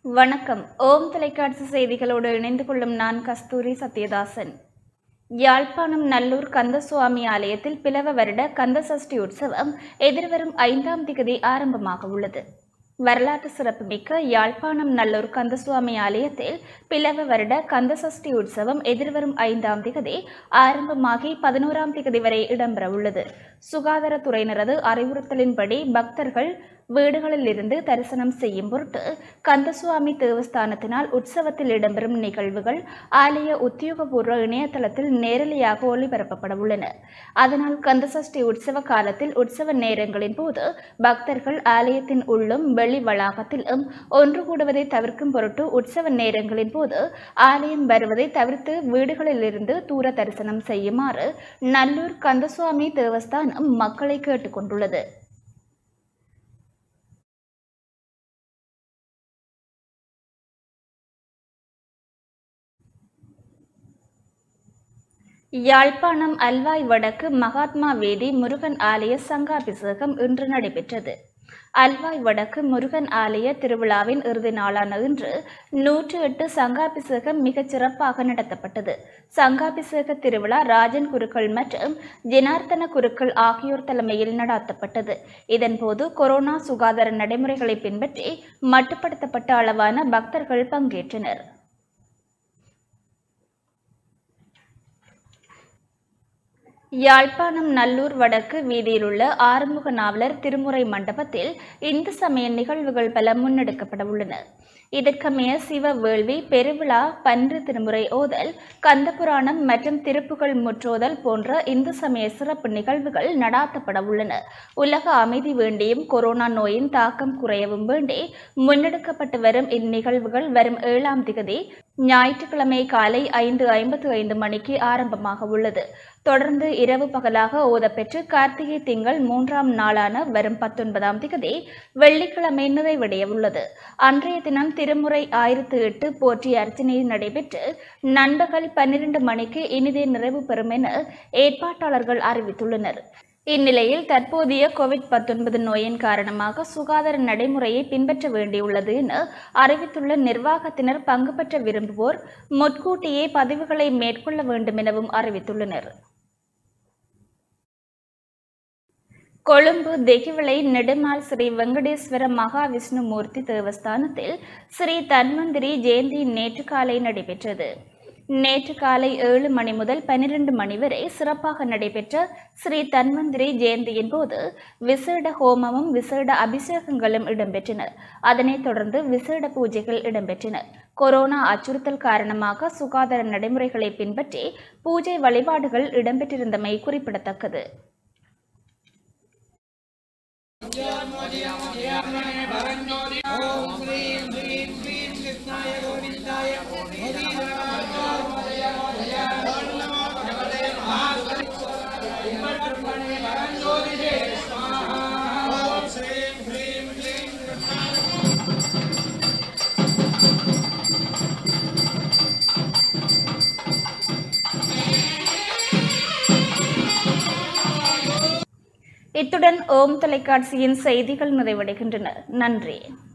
வணக்கம் ஓம் தொலைக்காட்சி செய்திகளோடு இணைந்து கொள்ளும் நான் கஸ்தூரி சத்யதாசன் யாழ்ப்பாணம் நல்லூர் கந்தசுவாமி ஆலயத்தில் பிளவ வருட கந்த சஷ்டி உற்சவம் எதிர்வரும் ஐந்தாம் திகதி ஆரம்பமாக உள்ளது வரலாற்று சிறப்புமிக்க யாழ்ப்பாணம் நல்லூர் கந்தசுவாமி ஆலயத்தில் பிளவ வருட கந்த சஷ்டி உற்சவம் எதிர்வரும் ஐந்தாம் திகதி ஆரம்பமாகி பதினோராம் திகதி வரை இடம்பெற உள்ளது சுகாதாரத்துறையினரது அறிவுறுத்தலின்படி பக்தர்கள் வீடுகளில் இருந்து தரிசனம் செய்யும் பொருட்டு கந்தசுவாமி தேவஸ்தானத்தினால் உற்சவத்தில் இடம்பெறும் நிகழ்வுகள் ஆலய உத்தியோகபூர்வ இணையதளத்தில் நேரலையாக ஒளிபரப்பப்பட உள்ளன அதனால் கந்தசஷ்டி உற்சவ காலத்தில் உற்சவ நேரங்களின் போது பக்தர்கள் ஆலயத்தின் உள்ளும் வெளி வளாகத்திலும் ஒன்று கூடுவதை தவிர்க்கும் பொருட்டு உற்சவ நேரங்களின் போது ஆலயம் வருவதை தவிர்த்து வீடுகளில் இருந்து தூர தரிசனம் செய்யுமாறு நல்லூர் கந்தசுவாமி தேவஸ்தானம் மக்களை கேட்டுக்கொண்டுள்ளது யாழ்ப்பாணம் அல்வாய் வடக்கு மகாத்மா வேதி முருகன் ஆலய சங்காபிஷேகம் இன்று நடைபெற்றது அல்வாய் வடக்கு முருகன் ஆலய திருவிழாவின் இறுதி நாளான இன்று நூற்று எட்டு சங்காபிஷேகம் மிகச் சிறப்பாக நடத்தப்பட்டது சங்காபிஷேக திருவிழா ராஜன் குருக்கள் மற்றும் ஜனார்த்தன குருக்கள் ஆகியோர் தலைமையில் நடாத்தப்பட்டது இதன்போது கொரோனா சுகாதார நடைமுறைகளை பின்பற்றி மட்டுப்படுத்தப்பட்ட அளவான பக்தர்கள் பங்கேற்றனர் யாழ்ப்பாணம் நல்லூர் வடக்கு வீதியில் உள்ள ஆறுமுக நாவலர் திருமுறை மண்டபத்தில் இந்து சமய நிகழ்வுகள் பல முன்னெடுக்கப்பட உள்ளன இதற்கமைய சிவ வேள்வி பெருவிழா பன்று திருமுறை ஓதல் கந்தபுராணம் மற்றும் திருப்புகள் முற்றோதல் போன்ற இந்து சமய சிறப்பு நிகழ்வுகள் நடாத்தப்பட உள்ளன உலக அமைதி வேண்டியும் கொரோனா நோயின் தாக்கம் குறையவும் வேண்டி முன்னெடுக்கப்பட்டு வரும் இந்நிகழ்வுகள் வரும் ஏழாம் திகதி ஞாயிற்றுக்கிழமை காலை ஐந்து ஐம்பத்து ஐந்து மணிக்கு ஆரம்பமாக உள்ளது தொடர்ந்து இரவு பகலாக ஓதப்பெற்று கார்த்திகை திங்கள் மூன்றாம் நாளான வரும் பத்தொன்பதாம் திகதி வெள்ளிக்கிழமை நிறைவடைய உள்ளது அன்றைய தினம் திருமுறை ஆயிரத்து எட்டு போற்றி அர்ச்சனை நடைபெற்று நண்பகல் பன்னிரண்டு மணிக்கு இனிதே நிறைவு பெறும் என ஏற்பாட்டாளர்கள் அறிவித்துள்ளனர் இந்நிலையில் தற்போதைய கோவிட் பத்தொன்பது நோயின் காரணமாக சுகாதார நடைமுறையை பின்பற்ற வேண்டியுள்ளது என அறிவித்துள்ள நிர்வாகத்தினர் பங்கு பெற்ற விரும்புவோர் முன்கூட்டியே பதிவுகளை மேற்கொள்ள வேண்டும் எனவும் அறிவித்துள்ளனர் கொழும்பு தெகிவிளை நெடுமால் ஸ்ரீ வெங்கடேஸ்வர மகா விஷ்ணுமூர்த்தி தேவஸ்தானத்தில் ஸ்ரீ தன்வந்திரி ஜெயந்தி நேற்று காலை நடைபெற்றது நேற்று காலை ஏழு மணி முதல் பனிரெண்டு மணி வரை சிறப்பாக நடைபெற்ற ஸ்ரீ தன்வந்திரி ஜெயந்தியின் போது விசேட ஹோமமும் விசேட அபிஷேகங்களும் இடம்பெற்றன அதனைத் தொடர்ந்து விசேட பூஜைகள் இடம்பெற்றன கொரோனா அச்சுறுத்தல் காரணமாக சுகாதார நடைமுறைகளை பின்பற்றி பூஜை வழிபாடுகள் இடம்பெற்றிருந்தமை குறிப்பிடத்தக்கது ஓம் ஸ்ரீம் ஸ்ரீம் ஸ்ரீம் கிருஷ்ணாய கோவிந்தாய இத்துடன் ஓம் தொலைக்காட்சியின் செய்திகள் நிறைவடைகின்றன நன்றி